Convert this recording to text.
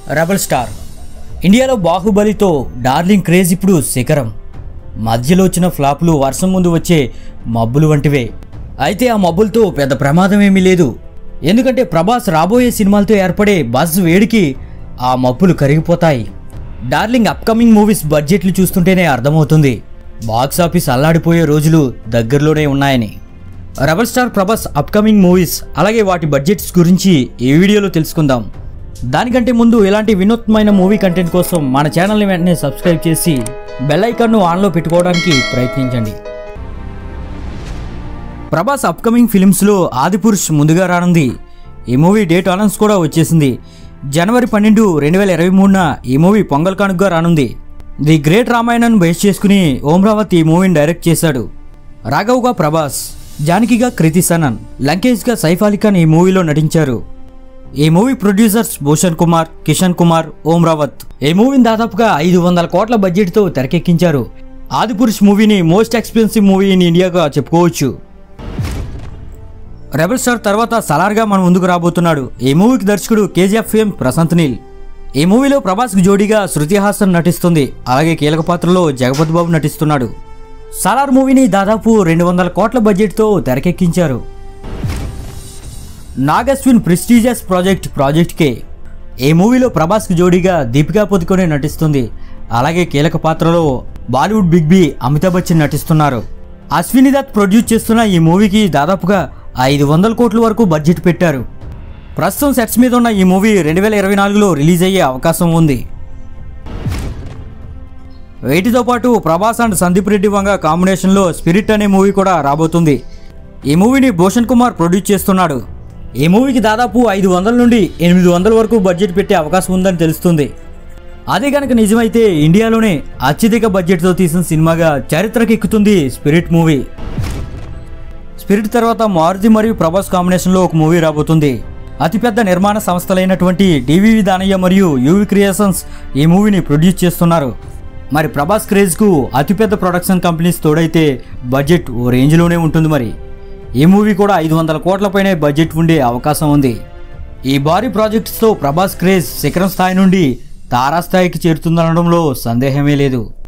rebel star ఇండియాలో బాహుబలితో darling craze ఇప్పుడు శిఖరం మధ్యలో వచ్చిన ఫ్లాపులు వర్షం ముందు వచ్చే మబ్బులు వంటివే అయితే ఆ మబ్బులతో పెద్ద ప్రమాదం ఏమీ లేదు ఎందుకంటే ప్రభాస్ రాబోయే సినిమాలతో ఏర్పడే బజ్ వేడికి ఆ మబ్బులు కరిగిపోతాయి డార్లింగ్ అప్కమింగ్ మూవీస్ బడ్జెట్లు చూస్తుంటేనే అర్థమవుతుంది బాక్స్ ఆఫీస్ అల్లాడిపోయే రోజులు దగ్గరలోనే ఉన్నాయని rebel star Prabhas upcoming movies అలాగే వాటి బడ్జెట్స్ గురించి ఈ వీడియోలో తెలుసుకుందాం దానికంటే ముందు ఇలాంటి వినూత్నమైన మూవీ కంటెంట్ కోసం మన ఛానల్ని వెంటనే సబ్స్క్రైబ్ చేసి బెల్ ఐకాన్ను ఆన్లో పెట్టుకోవడానికి ప్రయత్నించండి ప్రభాస్ అప్కమింగ్ ఫిలిమ్స్లో ఆదిపురుష్ ముందుగా రానుంది ఈ మూవీ డేట్ అనౌన్స్ కూడా వచ్చేసింది జనవరి పన్నెండు రెండు వేల ఇరవై మూడున ఈ మూవీ పొంగల్ కానుకగా రానుంది ది గ్రేట్ రామాయణను బేస్ చేసుకుని ఓమ్రావత్ ఈ మూవీని డైరెక్ట్ చేశాడు రాఘవ్గా ప్రభాస్ జానకిగా కృతి సనన్ లంకేష్గా సైఫ్ అలీ ఖాన్ ఈ మూవీలో నటించారు ఈ మూవీ ప్రొడ్యూసర్స్ భూషణ్ కుమార్ కిషన్ కుమార్ ఓం రావత్ ఈ మూవీని దాదాపుగా ఐదు వందల కోట్ల బడ్జెట్తో తెరకెక్కించారు ఆదిపురుష్ మూవీని మోస్ట్ ఎక్స్పెన్సివ్ మూవీ ఇన్ ఇండియాగా చెప్పుకోవచ్చు రెబల్ స్టార్ తర్వాత సలార్గా మన ముందుకు రాబోతున్నాడు ఈ మూవీకి దర్శకుడు కేజీఎఫ్ ఫేమ్ ప్రశాంత్ నీల్ ఈ మూవీలో ప్రభాస్కి జోడీగా శృతి హాసన్ నటిస్తుంది అలాగే కీలక పాత్రలో జగపతి బాబు నటిస్తున్నాడు సలార్ మూవీని దాదాపు రెండు వందల కోట్ల బడ్జెట్తో తెరకెక్కించారు Nag Ashwin prestigious project project K ఈ మూవీలో ప్రభాస్కి జోడీగా దీపికా పదుకొనే నటిస్తుంది అలాగే కీలక పాత్రలో Bollywood big B Amitabh Bachchan నటిస్తున్నారు అశ్విని దత్ ప్రొడ్యూస్ చేస్తున్న ఈ మూవీకి దాదాపుగా ఐదు వందల కోట్ల వరకు బడ్జెట్ పెట్టారు ప్రస్తుతం సెట్స్ మీద ఉన్న ఈ మూవీ రెండు వేల ఇరవై నాలుగులో రిలీజ్ అయ్యే అవకాశం ఉంది వీటితో పాటు ప్రభాస్ అండ్ సందీప్ రెడ్డి వంగ కాంబినేషన్లో స్పిరిట్ అనే మూవీ కూడా రాబోతుంది ఈ మూవీని భూషణ్ కుమార్ ప్రొడ్యూస్ చేస్తున్నాడు ఈ మూవీకి దాదాపు ఐదు వందల నుండి ఎనిమిది వందల వరకు బడ్జెట్ పెట్టే అవకాశం ఉందని తెలుస్తుంది అదే కనుక నిజమైతే ఇండియాలోనే అత్యధిక బడ్జెట్తో తీసిన సినిమాగా చరిత్రకెక్కుతుంది స్పిరిట్ మూవీ స్పిరిట్ తర్వాత మారుతి మరియు ప్రభాస్ కాంబినేషన్లో ఒక మూవీ రాబోతుంది అతిపెద్ద నిర్మాణ సంస్థలైనటువంటి డివివి దానయ్య మరియు యూవి క్రియేషన్స్ ఈ మూవీని ప్రొడ్యూస్ చేస్తున్నారు మరి ప్రభాస్ క్రేజ్కు అతిపెద్ద ప్రొడక్షన్ కంపెనీస్ తోడైతే బడ్జెట్ ఓ రేంజ్లోనే ఉంటుంది మరి ఈ మూవీ కూడా ఐదు వందల కోట్లపైనే బడ్జెట్ ఉండే అవకాశం ఉంది ఈ భారీ ప్రాజెక్ట్స్తో ప్రభాస్ క్రేజ్ శిఖరం స్థాయి నుండి తారాస్థాయికి చేరుతుందనడంలో సందేహమే లేదు